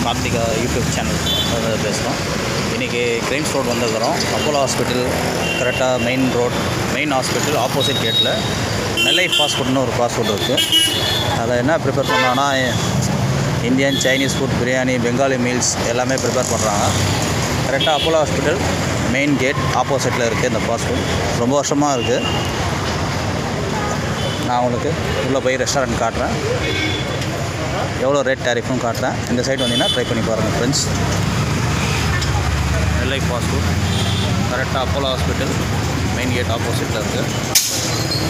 Karthika YouTube channel வந்து பேசுகிறோம் இன்றைக்கி கிரைம்ஸ் ரோட் வந்திருக்கிறோம் அப்போலோ ஹாஸ்பிட்டல் கரெக்டாக main road main hospital opposite கேட்டில் நெல்லை ஃபாஸ்ட் ஃபுட்னு ஒரு ஃபாஸ்ட் ஃபுட் இருக்குது அதில் என்ன ப்ரிப்பேர் பண்ணாங்கன்னா Indian Chinese food biryani Bengali meals எல்லாமே ப்ரிப்பேர் பண்ணுறாங்க கரெக்டாக அப்போலோ ஹாஸ்பிட்டல் மெயின் கேட் ஆப்போசிட்டில் இருக்குது இந்த ஃபாஸ்ட் ஃபுட் ரொம்ப வருஷமாக இருக்குது நான் உங்களுக்கு உள்ளே போய் ரெஸ்டாரண்ட் காட்டுறேன் எவ்வளோ ரேட் டேரிஃபும் காட்டுறேன் இந்த சைடு வந்தீங்கன்னா ட்ரை பண்ணி பாருங்கள் ஃப்ரெண்ட்ஸ் நெல்லை ஃபாஸ்ட் ஃபுட் கரெக்டாக அப்போலோ ஹாஸ்பிட்டல் மெயின் கேட் ஆப்போசிட்டில் இருக்குது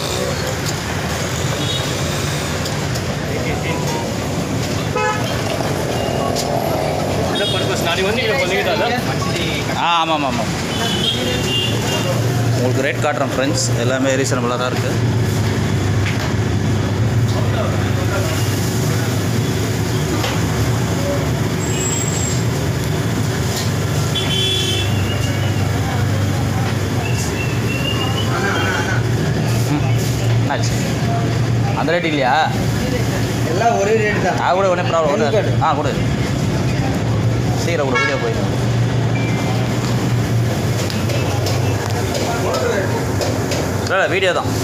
ಇಲ್ಲ ಪರ್ಪಸ್ ನಾನು ಒಂದು ಈಗ ಬಂದಿದ್ದಲ್ಲ ஆ ஆமாம் ஆமாம் உங்களுக்கு ரேட் காட்டுறேன் ஃப்ரெண்ட்ஸ் எல்லாமே ரீசனபிளாக தான் இருக்குது ஆச்சு அந்த ரேட் இல்லையா எல்லாம் ஒரே ரேட் தான் ஆ கூட ஒன்றும் ப்ராப்ளம் ஒன்று ஆ கொடு சீக்கிரம் கொடு வீடியோ போயிடும் இல்லை வீடியோ தான்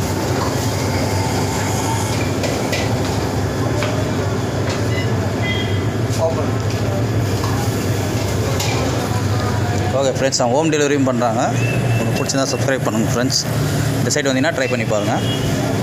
ஓப்பன் ஓகே ஃப்ரெண்ட்ஸ் அவங்க ஹோம் டெலிவரியும் பண்ணுறாங்க உங்களுக்கு பிடிச்சிருந்தா சப்ஸ்கிரைப் பண்ணுங்கள் ஃப்ரெண்ட்ஸ் இந்த சைடு வந்தீங்கன்னா ட்ரை பண்ணி பாருங்கள்